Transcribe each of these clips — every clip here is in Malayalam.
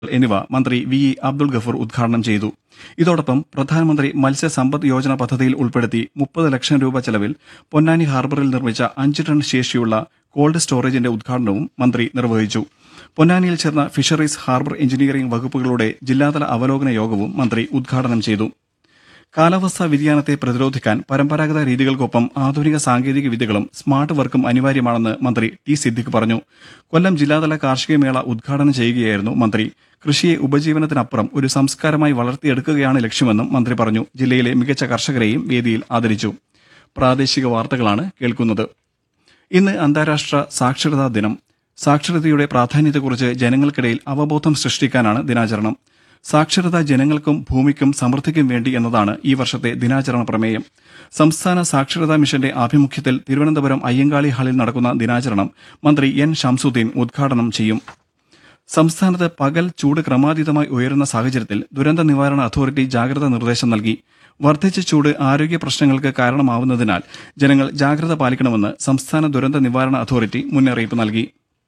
എന്നിവ മന്ത്രി വി ഇ അബ്ദുൾ ഗഫൂർ ഉദ്ഘാടനം ചെയ്തു ഇതോടൊപ്പം പ്രധാനമന്ത്രി മത്സ്യ സമ്പദ് യോജന പദ്ധതിയിൽ ഉൾപ്പെടുത്തി മുപ്പത് ലക്ഷം രൂപ ചെലവിൽ പൊന്നാനി ഹാർബറിൽ നിർമ്മിച്ച അഞ്ച് ടൺ ശേഷിയുള്ള കോൾഡ് സ്റ്റോറേജിന്റെ ഉദ്ഘാടനവും മന്ത്രി നിർവഹിച്ചു പൊന്നാനിയിൽ ചേർന്ന ഫിഷറീസ് ഹാർബർ എഞ്ചിനീയറിംഗ് വകുപ്പുകളുടെ ജില്ലാതല അവലോകന യോഗവും മന്ത്രി ഉദ്ഘാടനം ചെയ്തു കാലാവസ്ഥാ വ്യതിയാനത്തെ പ്രതിരോധിക്കാൻ പരമ്പരാഗത രീതികൾക്കൊപ്പം ആധുനിക സാങ്കേതിക വിദ്യകളും സ്മാർട്ട് വർക്കും അനിവാര്യമാണെന്ന് മന്ത്രി ടി സിദ്ദിഖ് പറഞ്ഞു കൊല്ലം ജില്ലാതല കാർഷിക മേള ഉദ്ഘാടനം ചെയ്യുകയായിരുന്നു മന്ത്രി കൃഷിയെ ഉപജീവനത്തിനപ്പുറം ഒരു സംസ്കാരമായി വളർത്തിയെടുക്കുകയാണ് ലക്ഷ്യമെന്നും മന്ത്രി പറഞ്ഞു ജില്ലയിലെ മികച്ച കർഷകരെയും വേദിയിൽ ആദരിച്ചു പ്രാദേശിക വാർത്തകളാണ് കേൾക്കുന്നത് ഇന്ന് അന്താരാഷ്ട്ര സാക്ഷരതാ ദിനം സാക്ഷരതയുടെ പ്രാധാന്യത്തെക്കുറിച്ച് ജനങ്ങൾക്കിടയിൽ അവബോധം സൃഷ്ടിക്കാനാണ് ദിനാചരണം സാക്ഷരത ജനങ്ങൾക്കും ഭൂമിക്കും സമൃദ്ധിക്കും വേണ്ടി എന്നതാണ് ഈ വർഷത്തെ ദിനാചരണ പ്രമേയം സംസ്ഥാന സാക്ഷരതാ മിഷന്റെ ആഭിമുഖ്യത്തിൽ തിരുവനന്തപുരം അയ്യങ്കാളി ഹാളിൽ നടക്കുന്ന ദിനാചരണം മന്ത്രി എൻ ഷംസുദ്ദീൻ ഉദ്ഘാടനം ചെയ്യും സംസ്ഥാനത്ത് പകൽ ചൂട് ക്രമാതീതമായി ഉയരുന്ന സാഹചര്യത്തിൽ ദുരന്ത നിവാരണ അതോറിറ്റി ജാഗ്രതാ നിർദ്ദേശം നൽകി വർദ്ധിച്ച ചൂട് ആരോഗ്യ പ്രശ്നങ്ങൾക്ക് കാരണമാവുന്നതിനാൽ ജനങ്ങൾ ജാഗ്രത പാലിക്കണമെന്ന് സംസ്ഥാന ദുരന്ത നിവാരണ അതോറിറ്റി മുന്നറിയിപ്പ് നൽകി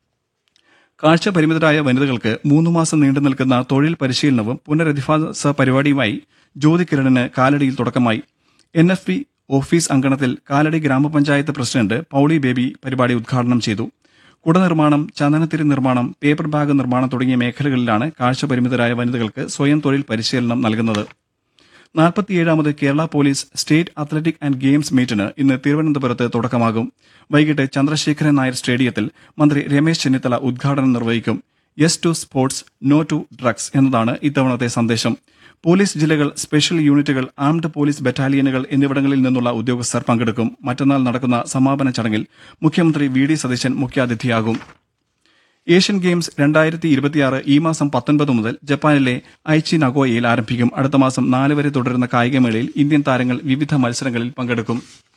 കാഴ്ച പരിമിതരായ വനിതകൾക്ക് മൂന്ന് മാസം നീണ്ടു നിൽക്കുന്ന തൊഴിൽ പരിശീലനവും പുനരധിവാസ പരിപാടിയുമായി ജ്യോതി കിരണിന് കാലടിയിൽ തുടക്കമായി എൻ എഫ് പി ഓഫീസ് അങ്കണത്തിൽ കാലടി ഗ്രാമപഞ്ചായത്ത് പ്രസിഡന്റ് പൌളി ബേബി പരിപാടി ഉദ്ഘാടനം ചെയ്തു കുടനിർമ്മാണം ചന്ദനത്തിരി നിർമ്മാണം പേപ്പർ ബാഗ് നിർമ്മാണം തുടങ്ങിയ മേഖലകളിലാണ് കാഴ്ച പരിമിതരായ വനിതകൾക്ക് സ്വയം തൊഴിൽ പരിശീലനം നൽകുന്നത് നാൽപ്പത്തിയേഴാമത് Kerala police state athletic and games മീറ്റിന് ഇന്ന് തിരുവനന്തപുരത്ത് തുടക്കമാകും വൈകിട്ട് ചന്ദ്രശേഖരൻ നായർ സ്റ്റേഡിയത്തിൽ മന്ത്രി രമേശ് ചെന്നിത്തല ഉദ്ഘാടനം നിർവഹിക്കും yes to sports no to drugs എന്നതാണ് ഇത്തവണത്തെ സന്ദേശം പോലീസ് ജില്ലകൾ സ്പെഷ്യൽ യൂണിറ്റുകൾ ആംഡ് പോലീസ് ബറ്റാലിയനുകൾ എന്നിവിടങ്ങളിൽ നിന്നുള്ള ഉദ്യോഗസ്ഥർ പങ്കെടുക്കും മറ്റന്നാൾ നടക്കുന്ന സമാപന ചടങ്ങിൽ മുഖ്യമന്ത്രി വി ഡി സതീശൻ മുഖ്യാതിഥിയാകും ഏഷ്യൻ ഗെയിംസ് രണ്ടായിരത്തി ഇരുപത്തിയാറ് ഈ മാസം പത്തൊൻപത് മുതൽ ജപ്പാനിലെ ഐച്ചി നഗോയയിൽ ആരംഭിക്കും അടുത്ത മാസം നാല് വരെ തുടരുന്ന കായികമേളയിൽ ഇന്ത്യൻ താരങ്ങൾ വിവിധ മത്സരങ്ങളിൽ പങ്കെടുക്കും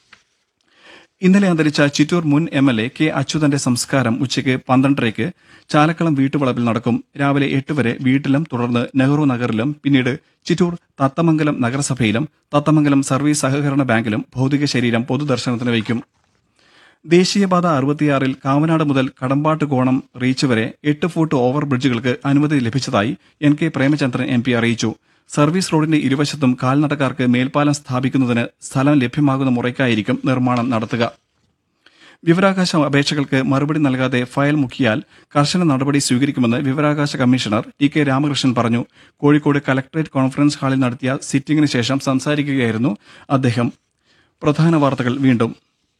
ഇന്നലെ അന്തരിച്ച ചിറ്റൂർ മുൻ എം എൽ എ കെ അച്യുതന്റെ സംസ്കാരം ഉച്ചയ്ക്ക് പന്ത്രണ്ടരയ്ക്ക് ചാലക്കളം വീട്ടുവളപ്പിൽ നടക്കും രാവിലെ എട്ട് വരെ വീട്ടിലും തുടർന്ന് നെഹ്റു നഗറിലും പിന്നീട് ചിറ്റൂർ തത്തമംഗലം നഗരസഭയിലും തത്തമംഗലം സർവീസ് സഹകരണ ബാങ്കിലും ഭൗതിക ശരീരം പൊതുദർശനത്തിന് വയ്ക്കും ദേശീയപാത അറുപത്തിയാറിൽ കാവനാട് മുതൽ കടമ്പാട്ട് കോണം റീച്ച് വരെ എട്ട് ഫൂട്ട് ഓവർ ബ്രിഡ്ജുകൾക്ക് അനുമതി ലഭിച്ചതായി N K Premachandran M P അറിയിച്ചു സർവീസ് റോഡിന്റെ ഇരുവശത്തും കാൽനടക്കാർക്ക് മേൽപ്പാലം സ്ഥാപിക്കുന്നതിന് സ്ഥലം ലഭ്യമാകുന്ന മുറയ്ക്കായിരിക്കും നിർമ്മാണം നടത്തുക വിവരാകാശ അപേക്ഷകൾക്ക് മറുപടി നൽകാതെ ഫയൽ മുക്കിയാൽ കർശന നടപടി സ്വീകരിക്കുമെന്ന് വിവരാകാശ കമ്മീഷണർ ടി കെ രാമകൃഷ്ണൻ പറഞ്ഞു കോഴിക്കോട് കലക്ടറേറ്റ് കോൺഫറൻസ് ഹാളിൽ നടത്തിയ സിറ്റിംഗിന് ശേഷം സംസാരിക്കുകയായിരുന്നു അദ്ദേഹം പ്രധാന വാർത്തകൾ വീണ്ടും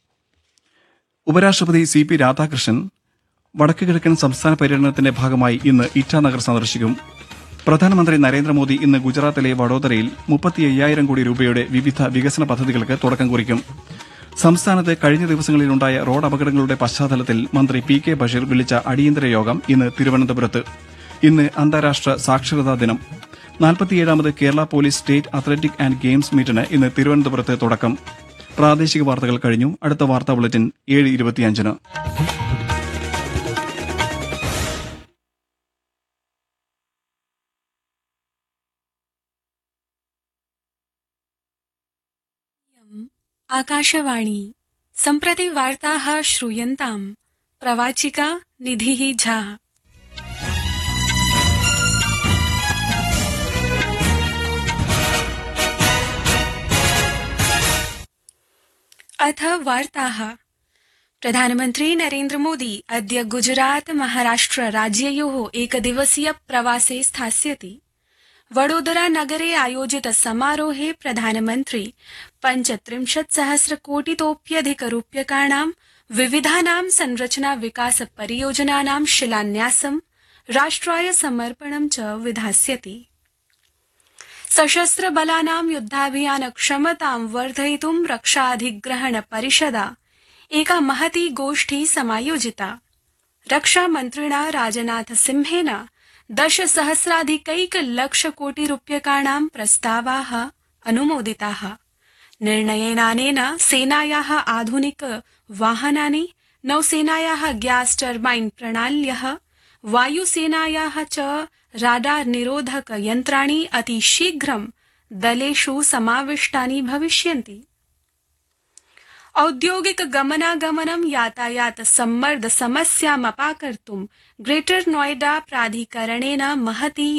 ഉപരാഷ്ട്രപതി സി പി രാധാകൃഷ്ണൻ വടക്ക് കിഴക്കൻ സംസ്ഥാന പര്യടനത്തിന്റെ ഭാഗമായി ഇന്ന് ഇറ്റാനഗർ സന്ദർശിക്കും പ്രധാനമന്ത്രി നരേന്ദ്രമോദി ഇന്ന് ഗുജറാത്തിലെ വഡോദരയിൽ മുപ്പത്തി അയ്യായിരം കോടി രൂപയുടെ വിവിധ വികസന പദ്ധതികൾക്ക് തുടക്കം കുറിക്കും സംസ്ഥാനത്ത് കഴിഞ്ഞ ദിവസങ്ങളിലുണ്ടായ റോഡ് അപകടങ്ങളുടെ പശ്ചാത്തലത്തിൽ മന്ത്രി പി കെ ബഷീർ വിളിച്ച അടിയന്തര യോഗം ഇന്ന് തിരുവനന്തപുരത്ത് ഇന്ന് അന്താരാഷ്ട്ര സാക്ഷരതാ ദിനം നാൽപ്പത്തിയേഴാമത് Kerala police state athletic and games മീറ്റിന് ഇന്ന് തിരുവനന്തപുരത്ത് തുടക്കം പ്രാദേശിക വാർത്തകൾ കഴിഞ്ഞു അടുത്ത വാർത്താ ബുള്ളറ്റിൻ ഏഴ് ഇരുപത്തിയഞ്ചിന് आकाशवाणी सम्प्रति वार्ताः श्रूयन्ताम् प्रवाचिका निधिः झा अथ वार्ताः प्रधानमन्त्री नरेन्द्र मोदी अद्य गुजरात महाराष्ट्र राज्ययोः एकदिवसीय प्रवासे स्थास्यति वडोदरा नगरे आयोजित समारोहे प्रधानमन्त्री पञ्चत्रिंशत् सहस्र कोटितोप्यधिक रूप्यकाणां विविधानां संरचना विकास परियोजनानां शिलान्यासं राष्ट्राय समर्पणं च विधास्यति सशस्त्र बलानां युद्धाभियान क्षमतां वर्धयितुं रक्षाधिग्रहण परिषदा एका महती गोष्ठी समायोजिता रक्षामन्त्रिणा राजनाथ सिंहेन दश सहस्राधिकैक लक्ष कोटि रूप्यकाणां प्रस्तावाः अनुमोदिताः निर्णयेनानेन सेनायाः आधुनिक वाहनानि नौसेनायाः ग्यास् टर्बाइन प्रणाल्यः वायुसेनायाः च राडार निरोधक यन्त्राणि अतिशीघ्रं दलेषु समाविष्टानि भविष्यन्ति औद्योगिक गमनागमनं यातायात सम्मर्द समस्यामपाकर्तुं ग्रेटर नोएडा प्राधिकरणेन महती